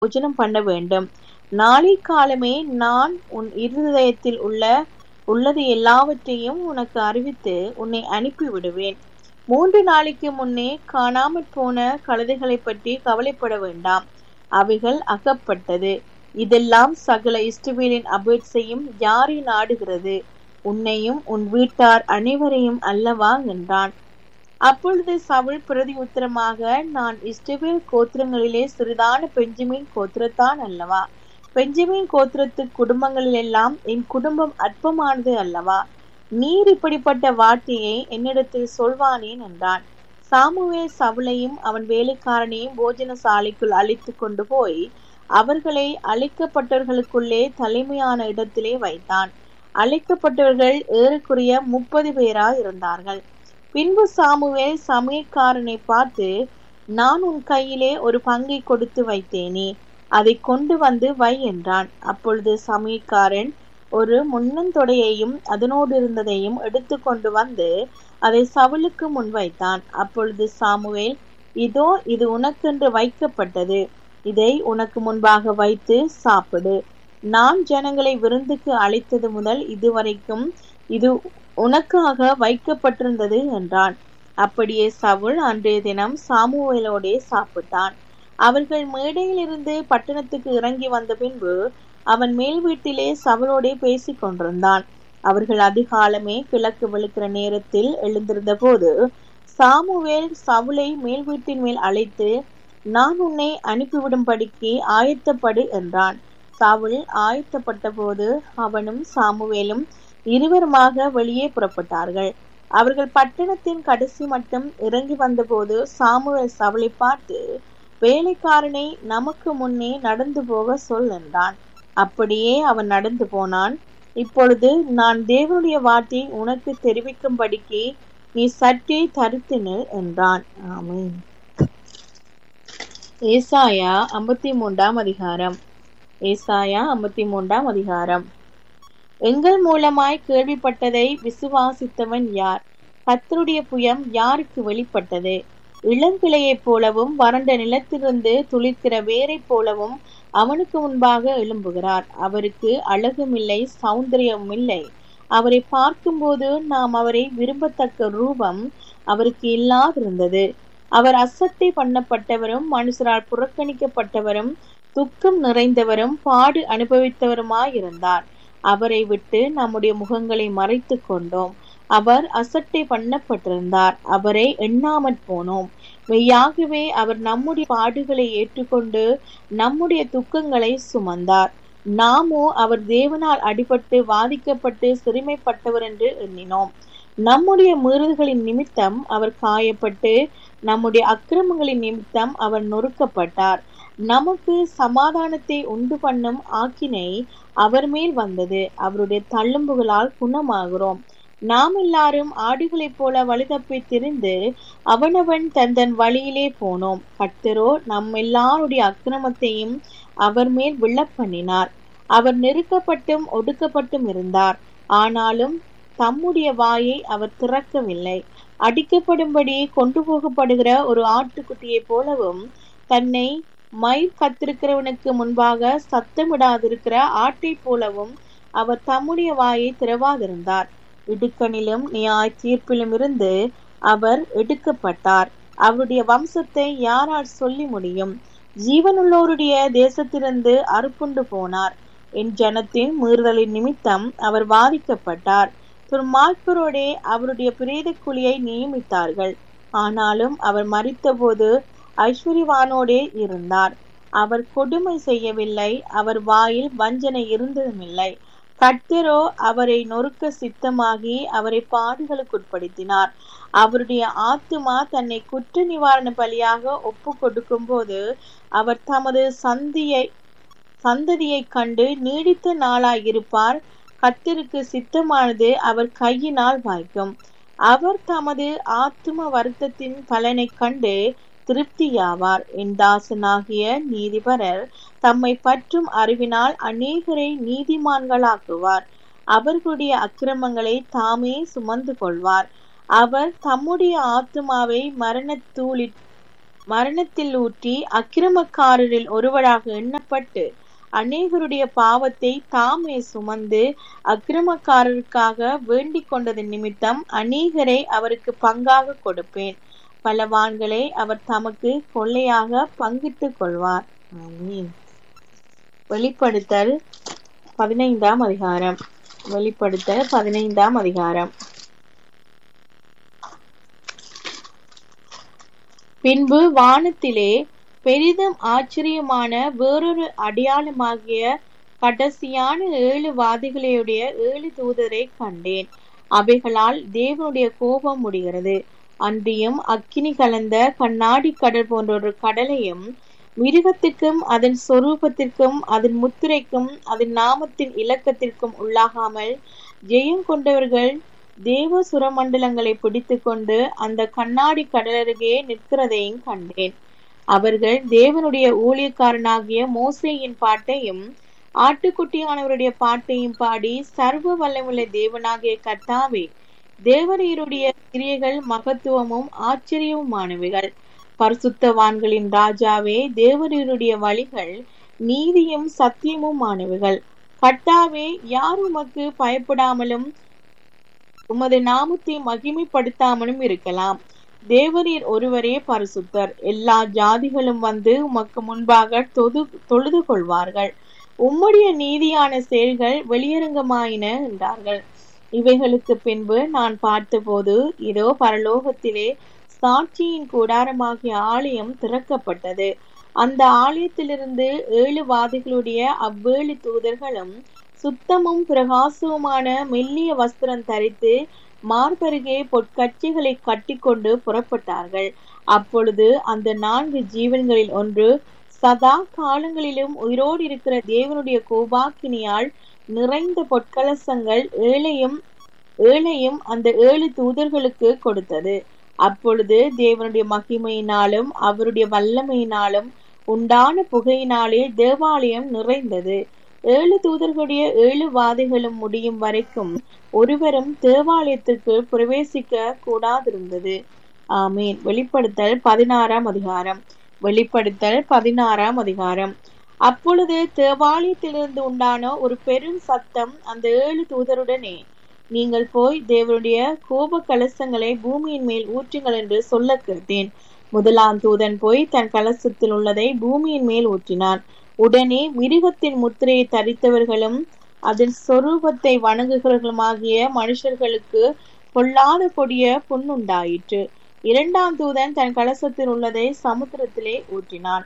போஜனம் பண்ண வேண்டும் நாளை காலமே நான் உன் இருதயத்தில் உள்ள உள்ளது எல்லாவற்றையும் உனக்கு அறிவித்து உன்னை அனுப்பி விடுவேன் மூன்று நாளைக்கு முன்னே காணாமற் போன கழுதைகளைப் பற்றி கவலைப்பட வேண்டாம் அவைகள் அகப்பட்டது இதெல்லாம் சகல இஸ்ரவேலின் அபேட்சையும் யாரை நாடுகிறது உன்னையும் உன் வீட்டார் அனைவரையும் அல்லவா என்றான் அப்பொழுது சவுல் பிரதி உத்தரமாக நான் இஸ்ரவேல் கோத்திரங்களிலே சிறிதான பெஞ்சமின் கோத்திரத்தான் அல்லவா பெஞ்சமின் கோத்திரத்து குடும்பங்களிலெல்லாம் என் குடும்பம் அற்பமானது அல்லவா நீர் இப்படிப்பட்ட வார்த்தையை என்னிடத்தில் சொல்வானேன் என்றான் சாமுவேல் சவுளையும் அவன் வேலைக்காரனையும் போஜன சாலைக்குள் அழைத்து கொண்டு போய் அவர்களை அழைக்கப்பட்டவர்களுக்குள்ளே தலைமையான இடத்திலே வைத்தான் அழைக்கப்பட்டவர்கள் ஏறக்குறைய முப்பது பேராய் இருந்தார்கள் பின்பு சாமுவேல் சமயக்காரனை பார்த்து நான் உன் கையிலே ஒரு பங்கை கொடுத்து வைத்தேனே அதை கொண்டு வந்து வை என்றான் அப்பொழுது சமயக்காரன் ஒரு முன்னந்தொடையையும் அதனோடு இருந்ததையும் எடுத்து கொண்டு வந்து அதை சவுலுக்கு முன் வைத்தான் அப்பொழுது சாமுவேல் இதோ இது உனக்கென்று வைக்கப்பட்டது இதை உனக்கு முன்பாக வைத்து சாப்பிடு நான் ஜனங்களை விருந்துக்கு அழைத்தது முதல் இதுவரைக்கும் இது உனக்காக வைக்கப்பட்டிருந்தது என்றான் அப்படியே சவுல் அன்றைய தினம் சாமுவேலோடே சாப்பிட்டான் அவர்கள் மேடையிலிருந்து பட்டணத்துக்கு இறங்கி வந்த பின்பு அவன் மேல் வீட்டிலே சவுலோடே பேசிக் கொண்டிருந்தான் அவர்கள் அதிகாலமே கிழக்கு வெளுக்கிற நேரத்தில் எழுந்திருந்த போது சாமுவேல் சவுலை மேல் வீட்டின் மேல் அழைத்து நான் உன்னை அனுப்பிவிடும்படிக்கு ஆயத்தப்படு என்றான் சாவுல் ஆயத்தப்பட்ட போது அவனும் சாமுவேலும் இருவருமாக வெளியே புறப்பட்டார்கள் அவர்கள் பட்டணத்தின் கடைசி மட்டும் இறங்கி வந்தபோது சாமுவேல் சவுளை பார்த்து வேலைக்காரனை நமக்கு முன்னே நடந்து போக சொல் என்றான் அப்படியே அவன் நடந்து போனான் இப்பொழுது நான் தேவனுடைய வார்த்தை உனக்கு தெரிவிக்கும்படிக்கு நீ சற்றே தரித்து நில் என்றான் ஆமீன் ஏசாயா ஐம்பத்தி மூன்றாம் அதிகாரம் ஏசாயா ஐம்பத்தி மூன்றாம் அதிகாரம் எங்கள் மூலமாய் கேள்விப்பட்டதை விசுவாசித்தவன் யார் கத்தருடைய புயம் யாருக்கு வெளிப்பட்டது இளங்கிளையைப் போலவும் வறண்ட நிலத்திலிருந்து துளிர்க்கிற வேரைப் போலவும் அவனுக்கு முன்பாக எழும்புகிறார் அவருக்கு அழகும் இல்லை சௌந்தரியம் இல்லை அவரை பார்க்கும்போது நாம் அவரை விரும்பத்தக்க ரூபம் அவருக்கு இல்லாதிருந்தது அவர் அசட்டை பண்ணப்பட்டவரும் மனுஷரால் புறக்கணிக்கப்பட்டவரும் துக்கம் நிறைந்தவரும் பாடு அனுபவித்தவருமாயிருந்தார் அவரை விட்டு நம்முடைய முகங்களை மறைத்து கொண்டோம் அவர் அசட்டை பண்ணப்பட்டிருந்தார் அவரை எண்ணாமற் போனோம் மெய்யாகவே அவர் நம்முடைய பாடுகளை ஏற்றுக்கொண்டு நம்முடைய துக்கங்களை சுமந்தார் நாமோ அவர் தேவனால் அடிபட்டு வாதிக்கப்பட்டு சிறுமைப்பட்டவர் என்று எண்ணினோம் நம்முடைய மீறல்களின் நிமித்தம் அவர் காயப்பட்டு நம்முடைய அக்கிரமங்களின் நிமித்தம் அவர் நொறுக்கப்பட்டார் நமக்கு சமாதானத்தை உண்டு பண்ணும் ஆக்கினை அவர் மேல் வந்தது அவருடைய தள்ளும்புகளால் குணமாகிறோம் நாம் எல்லாரும் ஆடுகளைப் போல வழிதப்பி திரிந்து அவனவன் தன் தன் வழியிலே போனோம் கர்த்தரோ நம் எல்லாருடைய அக்கிரமத்தையும் அவர் மேல் விழப்பண்ணினார் அவர் நெருக்கப்பட்டும் ஒடுக்கப்பட்டும் இருந்தார் ஆனாலும் தம்முடைய வாயை அவர் திறக்கவில்லை அடிக்கப்படும்படி கொண்டு போகப்படுகிற ஒரு ஆட்டுக்குட்டியைப் போலவும் தன்னை மயிர் கத்திருக்கிறவனுக்கு முன்பாக சத்தமிடாதிருக்கிற ஆட்டைப் போலவும் அவர் தம்முடைய வாயை திறவாதிருந்தார் இடுக்கணிலும் நியாய தீர்ப்பிலும் இருந்து அவர் எடுக்கப்பட்டார் அவருடைய வம்சத்தை யாரால் சொல்லி முடியும் ஜீவனுள்ளோருடைய தேசத்திலிருந்து அறுப்புண்டு போனார் என் ஜனத்தின் மீறுதலின் நிமித்தம் அவர் வாதிக்கப்பட்டார் துர்மார்க்கரோடே அவருடைய பிரேத குழியை நியமித்தார்கள் ஆனாலும் அவர் மறித்தபோது ஐஸ்வர்யவானோடே இருந்தார் அவர் கொடுமை செய்யவில்லை அவர் வாயில் வஞ்சனை இருந்ததுமில்லை கர்த்தரோ அவரை நொறுக்க சித்தமாகி அவரை பாடுகளுக்குட்படுத்தினார் அவருடைய ஆத்துமா தன்னை குற்ற நிவாரண பலியாக ஒப்பு கொடுக்கும் போது அவர் தமது சந்தியை சந்ததியை கண்டு நீடித்த நாளாயிருப்பார் கர்த்தருக்கு சித்தமானது அவர் கையினால் வாய்க்கும் அவர் தமது ஆத்தும வருத்தத்தின் பலனை கண்டு திருப்தியாவார் என் தாசனாகிய நீதிபரர் தம்மை பற்றும் அறிவினால் அநேகரை நீதிமான்களாக்குவார் அவர்களுடைய அக்கிரமங்களை தாமே சுமந்து கொள்வார் அவர் தம்முடைய ஆத்துமாவை மரணத்தூளி மரணத்தில் ஊற்றி அக்கிரமக்காரரில் ஒருவராக எண்ணப்பட்டு அநேகருடைய பாவத்தை தாமே சுமந்து அக்கிரமக்காரருக்காக வேண்டிக் கொண்டதன் நிமித்தம் அநேகரை அவருக்கு பங்காக கொடுப்பேன் பலவான்களை அவர் தமக்கு கொள்ளையாக பங்கிட்டுக் கொள்வார் ஆமீன் வெளிப்படுத்தல் பதினைந்தாம் அதிகாரம் வெளிப்படுத்தல் பதினைந்தாம் அதிகாரம் பின்பு வானத்திலே பெரிதும் ஆச்சரியமான வேறொரு அடையாளமாகிய கடைசியான ஏழு வாதிகளுடைய ஏழு தூதரை கண்டேன் அவைகளால் தேவனுடைய கோபம் முடிகிறது அன்றியும் அக்கினி கலந்த கண்ணாடி கடல் போன்ற ஒரு கடலையும் மிருகத்திற்கும் அதன் சொரூபத்திற்கும் அதன் முத்திரைக்கும் அதன் நாமத்தின் இலக்கத்திற்கும் உள்ளாகாமல் ஜெயம் கொண்டவர்கள் தேவ சுரமண்டலங்களை பிடித்து கொண்டு அந்த கண்ணாடி கடலருகே நிற்கிறதையும் கண்டேன் அவர்கள் தேவனுடைய ஊழியக்காரனாகிய மோசேயின் பாட்டையும் ஆட்டுக்குட்டியானவருடைய பாட்டையும் பாடி சர்வ வல்லமுள்ள தேவனாகிய கர்த்தாவே தேவரீருடைய கிரியைகள் மகத்துவமும் ஆச்சரியவுமானவைகள் பரிசுத்தவான்களின் ராஜாவே தேவரீருடைய வழிகள் நீதியும் சத்தியமுமானவைகள் கர்த்தாவே யார் உமக்கு பயப்படாமலும் உமது நாமத்தை மகிமைப்படுத்தாமலும் இருக்கலாம் தேவரீர் ஒருவரே பரிசுத்தர் எல்லா ஜாதிகளும் வந்து உமக்கு முன்பாக தொது தொழுது கொள்வார்கள் உம்முடைய நீதியான செயல்கள் வெளியரங்கமாயின என்றார்கள் இவைகளுக்கு பின்பு நான் பார்த்தபோது இதோ பரலோகத்திலே சாட்சியின் கூடாரமாகிய ஆலயம் திறக்கப்பட்டது அந்த ஆலயத்திலிருந்து ஏழு வாதிகளுடைய அவ்வேழு தூதர்களும் சுத்தமும் பிரகாசவுமான மெல்லிய வஸ்திரம் தரித்து மார்பருகே பொற்கட்சிகளை கட்டிக்கொண்டு புறப்பட்டார்கள் அப்பொழுது அந்த நான்கு ஜீவன்களில் ஒன்று சதா காலங்களிலும் உயிரோடு இருக்கிற தேவனுடைய கோபாக்கினியால் நிறைந்த பொற்கலசங்கள் ஏழையும் ஏழையும் அந்த ஏழு தூதர்களுக்கு கொடுத்தது அப்பொழுது தேவனுடைய மகிமையினாலும் அவருடைய வல்லமையினாலும் உண்டான புகையினாலே தேவாலயம் நிறைந்தது ஏழு தூதர்களுடைய ஏழு வாதைகளும் முடியும் வரைக்கும் ஒருவரும் தேவாலயத்திற்கு பிரவேசிக்க கூடாதிருந்தது ஆமீன் வெளிப்படுத்தல் பதினாறாம் அதிகாரம் வெளிப்படுத்தல் பதினாறாம் அதிகாரம் அப்பொழுது தேவாலயத்திலிருந்து உண்டான ஒரு பெரும் சத்தம் அந்த ஏழு தூதருடனே நீங்கள் போய் தேவனுடைய கோப கலசங்களை பூமியின் மேல் ஊற்றுங்கள் என்று சொல்ல கேட்டேன் முதலாம் தூதன் போய் தன் கலசத்தில் உள்ளதை பூமியின் மேல் ஊற்றினான் உடனே மிருகத்தின் முத்திரையை தரித்தவர்களும் அதன் சொரூபத்தை வணங்குகிறவர்களுமாகிய மனுஷர்களுக்கு பொல்லாத கொடிய புண்ணுண்டாயிற்று இரண்டாம் தூதன் தன் கலசத்தில் உள்ளதை சமுத்திரத்திலே ஊற்றினான்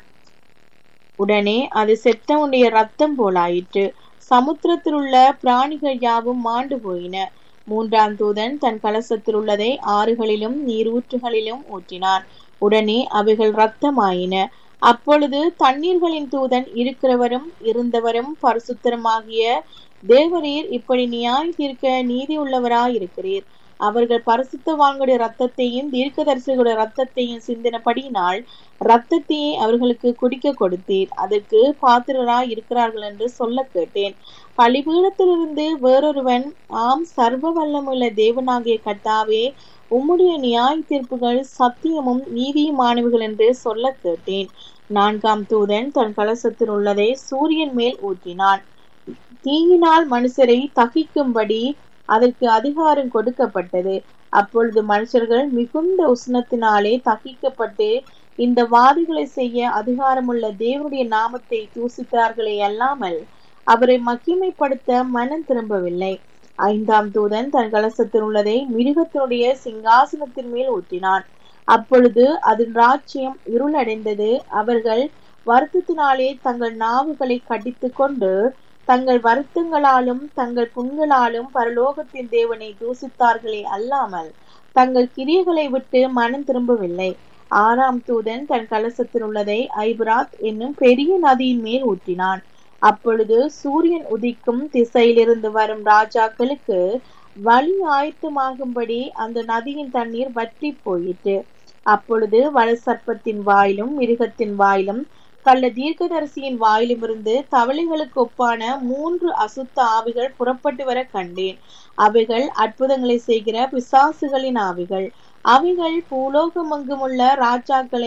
உடனே அது செத்தவனுடைய ரத்தம் போலாயிற்று சமுத்திரத்தில் உள்ள பிராணிகள் யாவும் மாண்டு போயின மூன்றாம் தூதன் தன் கலசத்தில் உள்ளதை ஆறுகளிலும் நீரூற்றுகளிலும் ஊற்றினான் உடனே அவைகள் ரத்தமாயின அப்பொழுது தண்ணீர்களின் தூதன் இருக்கிறவரும் இருந்தவரும் பரிசுத்தரமாகிய தேவரீர் இப்படி நியாய தீர்க்க நீதி உள்ளவராயிருக்கிறீர் அவர்கள் பரிசுத்தவான்களுடைய ரத்தத்தையும் தீர்க்கதரிசிகளுடைய ரத்தத்தையும் சிந்தினபடியினால் ரத்தத்தையே அவர்களுக்கு குடிக்க கொடுத்தீர் அதற்கு பாத்திரராய் இருக்கிறார்கள் என்று சொல்ல கேட்டேன் பலிபீடத்திலிருந்து வேறொருவன் ஆம் சர்வ வல்லமுள்ள தேவனாகிய கர்த்தாவே உம்முடைய நியாய தீர்ப்புகள் சத்தியமும் நீதியுமானவைகள் என்று சொல்ல கேட்டேன் நான்காம் தூதன் தன் கலசத்தில் உள்ளதை சூரியன் மேல் ஊற்றினான் தீயினால் மனுஷரை தகிக்கும்படி அதற்கு அதிகாரம் கொடுக்கப்பட்டது அப்பொழுது மனுஷர்கள் மிகுந்த உஷ்ணத்தினாலே தகிக்கப்பட்டு இந்த வாதிகளை செய்ய அதிகாரமுள்ள தேவனுடைய நாமத்தை தூசித்தார்களே அல்லாமல் அவரை மகிமைப்படுத்த மனம் திரும்பவில்லை ஐந்தாம் தூதன் தன் கலசத்தில் உள்ளதை மிருகத்தினுடைய சிங்காசனத்தின் மேல் ஊற்றினான் அப்பொழுது அதன் ராஜ்யம் இருளடைந்தது அவர்கள் வருத்தத்தினாலே தங்கள் நாவுகளை கடித்து கொண்டு தங்கள் வருத்தங்களாலும் தங்கள் புண்களாலும் பரலோகத்தின் தேவனை தூசித்தார்களே அல்லாமல் தங்கள் கிரியைகளை விட்டு மனம் திரும்பவில்லை ஆறாம் தூதன் தன் கலசத்தில் உள்ளதை ஐபராத் என்னும் பெரிய நதியின் மேல் ஊற்றினான் அப்பொழுது சூரியன் உதிக்கும் திசையிலிருந்து வரும் ராஜாக்களுக்கு வழி ஆயத்தமாகும்படி அந்த நதியின் தண்ணீர் வற்றி போயிற்று அப்பொழுது வலசர்ப்பத்தின் வாயிலும் மிருகத்தின் வாயிலும் கள்ள தீர்க்கதரிசியின் வாயிலுமிருந்து தவளைகளுக்கு ஒப்பான மூன்று அசுத்த ஆவிகள் புறப்பட்டு வர கண்டேன் அவைகள் அற்புதங்களை செய்கிற பிசாசுகளின் ஆவிகள் அவைகள் பூலோகமெங்குமுள்ள ராஜாக்களை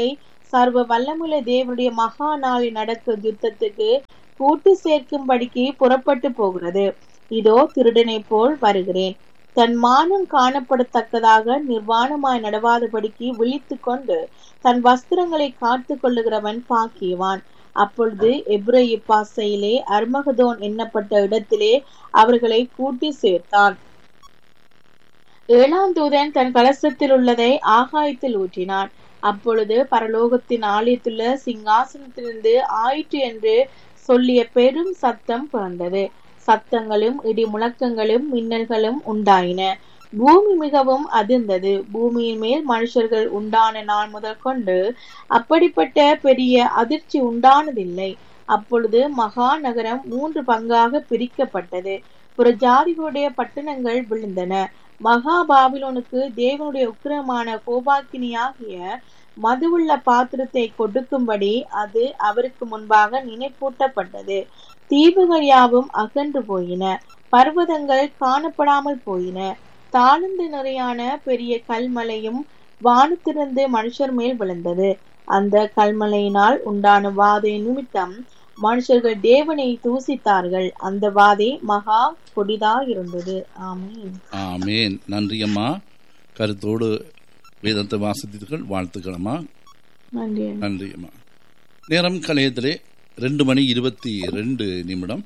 சர்வ வல்லமுள்ள தேவனுடைய மகா நாளில் நடக்கும் யுத்தத்துக்கு கூட்டு சேர்க்கும்படிக்கு புறப்பட்டு போகிறது இதோ திருடனை போல் வருகிறேன் தன் மானம் காணப்படத்தக்கதாக நிர்வாணமாய் நடவாதபடிக்கு விழித்து கொண்டு தன் வஸ்திரங்களை காத்து கொள்ளுகிறவன் பாக்கியவான் அப்பொழுது எப்ரேய பாசையிலே அர்மகதோன் எண்ணப்பட்ட இடத்திலே அவர்களை கூட்டி சேர்த்தான் ஏழாம் தூதன் தன் கலசத்தில் உள்ளதை ஆகாயத்தில் ஊற்றினான் அப்பொழுது பரலோகத்தின் ஆலயத்துள்ள சிங்காசனத்திலிருந்து ஆயிற்று என்று சொல்லிய பெரும் சத்தம் பிறந்தது சத்தங்களும் இடி முழக்கங்களும் மின்னல்களும் உண்டாயின பூமி மிகவும் அதிர்ந்தது பூமியின் மேல் மனுஷர்கள் உண்டான நாள் முதல் கொண்டு அப்படிப்பட்ட பெரிய அதிர்ச்சி உண்டானதில்லை அப்பொழுது மகா நகரம் மூன்று பங்காக பிரிக்கப்பட்டது புற ஜாதிகளுடைய பட்டணங்கள் விழுந்தன மகா பாபிலோனுக்கு தேவனுடைய உக்கிரமான கோபாக்கினியாகிய மதுவுள்ள பாத்திரத்தை கொடுக்கும்படி அது அவருக்கு முன்பாக நினைப்பூட்டப்பட்டது தீவுகள் யாவும் அகன்று போயின பர்வதங்கள் காணப்படாமல் போயின தாழ்ந்து நிறையான பெரிய கல்மலையும் வானத்திலிருந்து மனுஷர் மேல் விழுந்தது அந்த கல்மலையினால் உண்டான வாதை நிமித்தம் மனுஷர்கள் தேவனை தூசித்தார்கள் அந்த வாதை மகா கொடிதா இருந்தது ஆமீன் ஆமேன் நன்றி அம்மா கருத்தோடு வேதத்தை வாசித்தீர்கள் வாழ்த்துக்களம்மா நன்றி நன்றி அம்மா நேரம் கலையத்திலே ரெண்டு மணி இருபத்தி ரெண்டு நிமிடம்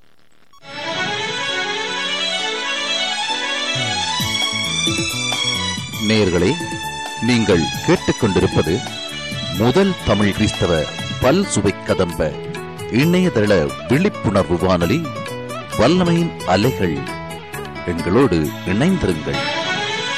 நேயர்களே நீங்கள் கேட்டுக்கொண்டிருப்பது முதல் தமிழ் கிறிஸ்தவ பல் சுவை கதம்ப இணையதள விழிப்புணர்வு வானொலி வல்லமையின் அலைகள் எங்களோடு இணைந்திருங்கள்